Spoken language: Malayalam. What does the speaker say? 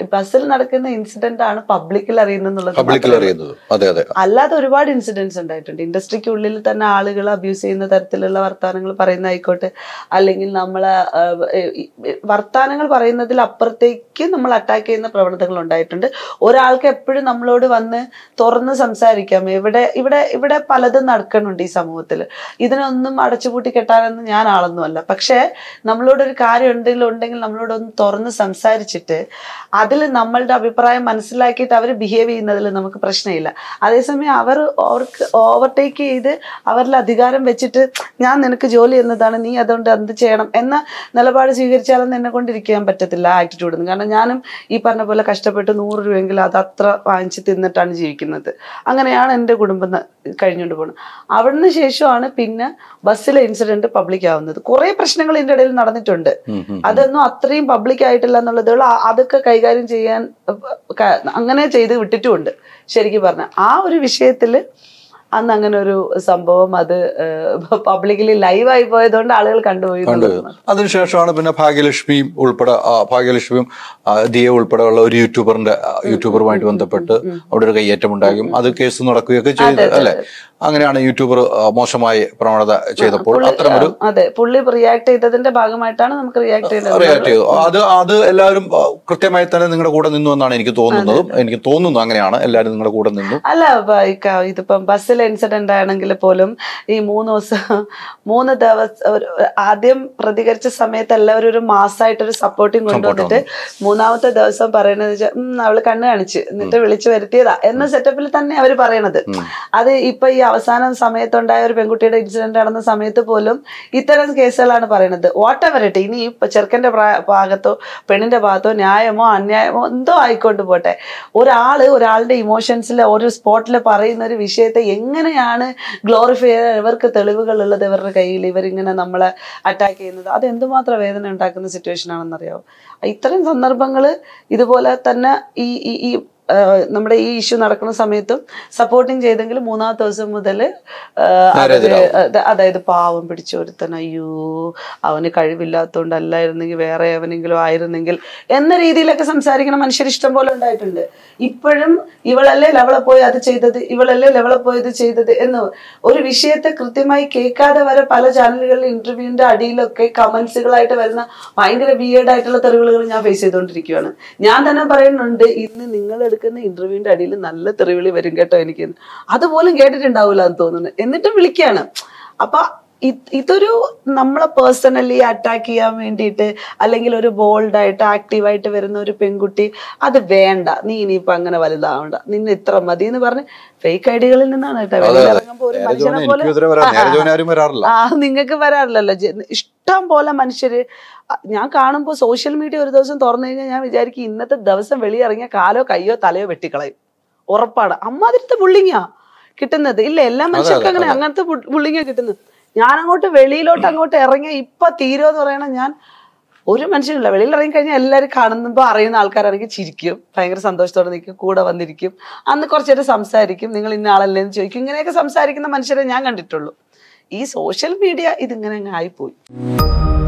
ബസ്സിൽ നടക്കുന്ന ഇൻസിഡന്റ് ആണ് പബ്ലിക്കിൽ അറിയുന്നത് പബ്ലിക്കിൽ അറിയുന്നത് അതെ അതെ അല്ലാതെ ഒരുപാട് ഇൻസിഡൻസ് ഉണ്ടായിട്ടുണ്ട് ഇൻഡസ്ട്രിക്കുള്ളിൽ തന്നെ ആളുകൾ അബ്യൂസ് ചെയ്യുന്ന തരത്തിലുള്ള വർത്തമാനങ്ങൾ പറയുന്നതായിക്കോട്ടെ അല്ലെങ്കിൽ നമ്മളെ ആ, ഈ വർത്തമാനങ്ങൾ പറയുന്നതിൽ അപ്പുറത്തേക്ക് നമ്മൾ അറ്റാക്ക് ചെയ്യുന്ന പ്രവണതകൾ ഉണ്ടായിട്ടുണ്ട് ഒരാൾക്ക് എപ്പോഴും നമ്മളോട് വന്ന് തുറന്ന് സംസാരിക്കാം ഇവിടെ ഇവിടെ ഇവിടെ പലതും നടക്കുന്നുണ്ട് ഈ സമൂഹത്തിൽ ഇതിനൊന്നും അടച്ചുപൂട്ടി കെട്ടാനൊന്നും ഞാൻ ആളൊന്നുമല്ല പക്ഷേ നമ്മളോട് ഒരു കാര്യം ഉണ്ടെങ്കിൽ ഉണ്ടെങ്കിൽ നമ്മളോടൊന്ന് തുറന്ന് സംസാരിച്ചിട്ട് അതിൽ നമ്മളുടെ അഭിപ്രായം മനസ്സിലാക്കിയിട്ട് അവർ ബിഹേവ് ചെയ്യുന്നതിൽ നമുക്ക് പ്രശ്നമില്ല അതേസമയം അവർ അവർക്ക് ഓവർടേക്ക് ചെയ്ത് അവരിൽ അധികാരം വെച്ചിട്ട് ഞാൻ നിനക്ക് ജോലി എന്നതാണ് നീ അതുകൊണ്ട് എന്ത് ചെയ്യണം എന്ന നിലപാട് സ്വീകരിച്ചാലൊന്നും എന്നെ കൊണ്ടിരിക്കാൻ പറ്റത്തില്ല ആറ്റിറ്റ്യൂഡ് കാരണം ഞാനും ഈ പറഞ്ഞ പോലെ കഷ്ടപ്പെട്ട് നൂറ് രൂപയെങ്കിലും അത് അത്ര വാങ്ങിച്ച് തിന്നിട്ടാണ് ജീവിക്കുന്നത് അങ്ങനെയാണ് എൻ്റെ കുടുംബം ന- കഴിഞ്ഞുകൊണ്ട് പോകുന്നത് അവിടുന്ന് ശേഷമാണ് പിന്നെ ബസ്സിലെ ഇൻസിഡന്റ് പബ്ലിക് ആവുന്നത് കുറേ പ്രശ്നങ്ങൾ ഇതിൻ്റെ ഇടയിൽ നടന്നിട്ടുണ്ട് ഉം, ഉം. അതൊന്നും അത്രയും പബ്ലിക് ആയിട്ടില്ല എന്നുള്ളതേ ഉള്ളൂ ആ- അതൊക്കെ കൈകാര്യം ചെയ്യാൻ അഹ് ക- അങ്ങനെ ചെയ്ത് വിട്ടിട്ടുമുണ്ട് ശരിക്കും പറഞ്ഞ ആ ഒരു വിഷയത്തില് അന്ന് അങ്ങനെ ഒരു സംഭവം അത് പബ്ലിക്കലി ലൈവായി പോയതുകൊണ്ട് ആളുകൾ കണ്ടുപോയി കണ്ടു എന്നുള്ളതാണ്. അതിനുശേഷമാണ് പിന്നെ ഭാഗ്യലക്ഷ്മിയും ഉൾപ്പെടെ ആ, ഭാഗ്യലക്ഷ്മിയും ആ, ദിയ ഉൾപ്പെടെയുള്ള ഒരു യൂട്യൂബറുടെ ആ, യൂട്യൂബറുമായിട്ട് ബന്ധപ്പെട്ട് അവിടെ ഒരു കയ്യേറ്റം ഉണ്ടാകും അത് കേസ് നടക്കുകയൊക്കെ ചെയ്ത് അല്ലെ അങ്ങനെയാണ് യൂട്യൂബർ ആ, മോശമായി പ്രവണത ചെയ്തപ്പോൾ പുള്ളി- അത്തരമൊരു ആ, അതെ പുള്ളി റിയാക്ട് ചെയ്തതിന്റെ ഭാഗമായിട്ടാണ് നമുക്ക് റിയാക്ട് ചെയ്യേണ്ടത് റിയാക്ട് ചെയ്തു അത് അത് എല്ലാവരും ആ, കൃത്യമായി തന്നെ നിങ്ങളുടെ കൂടെ നിന്നു എന്നാണ് എനിക്ക് തോന്നുന്നതും എനിക്ക് തോന്നുന്നു അങ്ങനെയാണ് എല്ലാവരും നിങ്ങളുടെ കൂടെ നിന്നു അല്ല ബ- ഈ ക- ഇതിപ്പം ബസ്സിലെ ഇൻസിഡന്റ് ആണെങ്കിൽ പോലും ഈ മൂന്ന് ദിവസം മൂന്ന് ദിവസം ഒരു- ആദ്യം പ്രതികരിച്ച സമയത്ത് എല്ലാവരും ഒരു മാസമായിട്ടൊരു സപ്പോർട്ടിങ് കൊണ്ടുവന്നിട്ട് മൂന്നാമത്തെ ദിവസം പറയണത് വെച്ചാൽ ഉം അവള് കണ്ണ് കാണിച്ച് എന്നിട്ട് വിളിച്ചു വരുത്തിയതാ എന്ന സെറ്റപ്പിൽ തന്നെ അവർ പറയണത് അത് ഇപ്പൊ ഈ അവസാന സമയത്തുണ്ടായ ഒരു പെൺകുട്ടിയുടെ ഇൻസിഡന്റ് നടന്ന സമയത്ത് പോലും ഇത്തരം കേസുകളാണ് പറയുന്നത് വാട്ട് എവർ ഇട്ട് ഇനി ഇപ്പൊ ചെറുക്കന്റെ പ്രായ- ഭാഗത്തോ പെണ്ണിന്റെ ഭാഗത്തോ ന്യായമോ അന്യായമോ എന്തോ ആയിക്കൊണ്ട് പോട്ടെ ഒരാള് ഒരാളുടെ ഇമോഷൻസിൽ ഒരു സ്പോട്ടിൽ പറയുന്ന ഒരു വിഷയത്തെ എങ്ങനെയാണ് ഗ്ലോറിഫൈ ചെയ്യാൻ ഇവർക്ക് തെളിവുകൾ ഉള്ളത് ഇവരുടെ കയ്യിൽ ഇവരിങ്ങനെ നമ്മളെ അറ്റാക്ക് ചെയ്യുന്നത് അത് എന്തുമാത്രം വേദന ഉണ്ടാക്കുന്ന സിറ്റുവേഷൻ ആണെന്നറിയാമോ ഇത്തരം സന്ദർഭങ്ങൾ ഇതുപോലെ തന്നെ ഈ ഈ- ഈ ആ, നമ്മുടെ ഈ ഇഷ്യൂ നടക്കുന്ന സമയത്തും സപ്പോർട്ടിങ് ചെയ്തെങ്കിൽ മൂന്നാമത്തെ ദിവസം മുതൽ അതായത് പാവം പിടിച്ച ഒരുത്തൻ അയ്യോ അവന് കഴിവില്ലാത്തതുകൊണ്ട് അല്ലായിരുന്നെങ്കിൽ വേറെ എവനെങ്കിലും ആയിരുന്നെങ്കിൽ എന്ന രീതിയിലൊക്കെ സംസാരിക്കുന്ന മനുഷ്യർ ഇഷ്ടം പോലെ ഉണ്ടായിട്ടുണ്ട് ഇപ്പോഴും ഇവളല്ലേ ലവളെ പോയി അത് ചെയ്തത് ഇവളല്ലേ ലവളെ പോയി ഇത് ചെയ്തത് എന്ന് ഒരു വിഷയത്തെ കൃത്യമായി കേൾക്കാതെ വരെ പല ചാനലുകളിൽ ഇന്റർവ്യൂവിന്റെ അടിയിലൊക്കെ കമന്റ്സുകളായിട്ട് വരുന്ന ഭയങ്കര വിയേഡ് ആയിട്ടുള്ള തെറിവിളുകൾ ഞാൻ ഫേസ് ചെയ്തുകൊണ്ടിരിക്കുകയാണ് ഞാൻ തന്നെ പറയുന്നുണ്ട് ഇന്ന് നിങ്ങൾ എടുക്കുന്ന ഇന്റർവ്യൂവിന്റെ അടിയിൽ നല്ല തെറിവിളി വരും കേട്ടോ എനിക്ക് അതുപോലും കേട്ടിട്ടുണ്ടാവില്ല എന്ന് തോന്നുന്നു എന്നിട്ടും വിളിക്കുകയാണ് അപ്പൊ ഇത് ഇതൊരു നമ്മളെ പേഴ്സണലി അറ്റാക്ക് ചെയ്യാൻ വേണ്ടിയിട്ട് അല്ലെങ്കിൽ ഒരു ബോൾഡായിട്ട് ആക്റ്റീവായിട്ട് വരുന്ന ഒരു പെൺകുട്ടി അത് വേണ്ട നീ ഇനിയിപ്പോ അങ്ങനെ വലുതാവണ്ട നിന്നെ ഇത്ര മതി എന്ന് പറഞ്ഞ് ഫേക്ക് ഐഡികളിൽ നിന്നാണ് കേട്ടോ വെളിയിൽ ഇറങ്ങുമ്പോ ഒരു മനുഷ്യനെ പോലെ എനിക്ക് ഇതുവരെ വരാം നേരെ ജോൻ ആരും വരാറില്ല ആ നിങ്ങൾക്ക് വരാറില്ലല്ലോ ജെ- ഇഷ്ടം പോലെ മനുഷ്യര് അ, ഞാൻ കാണുമ്പോൾ സോഷ്യൽ മീഡിയ ഒരു ദിവസം തുറന്നു കഴിഞ്ഞാൽ ഞാൻ വിചാരിക്കും ഇന്നത്തെ ദിവസം വെളിയിറങ്ങിയ കാലോ കയ്യോ തലയോ വെട്ടിക്കളയും ഉറപ്പാണ് അമ്മാതിരത്തെ ബുള്ളിങ്ങാ കിട്ടുന്നത് ഇല്ല എല്ലാ മനുഷ്യർക്കും അങ്ങനെ അങ്ങനത്തെ ബുള്ളിങ്ങാ കിട്ടുന്നത് ഞാൻ അങ്ങോട്ട് വെളിയിലോട്ട് അങ്ങോട്ട് ഇറങ്ങിയ ഇപ്പൊ തീരുമെന്ന് പറയണ ഞാൻ ഒരു മനുഷ്യനില്ല വെളിയിൽ ഇറങ്ങി കഴിഞ്ഞാൽ എല്ലാവരും കാണുമ്പോൾ അറിയുന്ന ആൾക്കാരാണെങ്കിൽ ചിരിക്കും ഭയങ്കര സന്തോഷത്തോടെ നിൽക്കും കൂടെ വന്നിരിക്കും അന്ന് കുറച്ച് നേരം സംസാരിക്കും നിങ്ങൾ ഇന്ന ആളല്ലേ എന്ന് ചോദിക്കും ഇങ്ങനെയൊക്കെ സംസാരിക്കുന്ന മനുഷ്യരെ ഞാൻ കണ്ടിട്ടുള്ളൂ ഈ സോഷ്യൽ മീഡിയ ഇതിങ്ങനെ അങ്ങ് ആയിപ്പോയി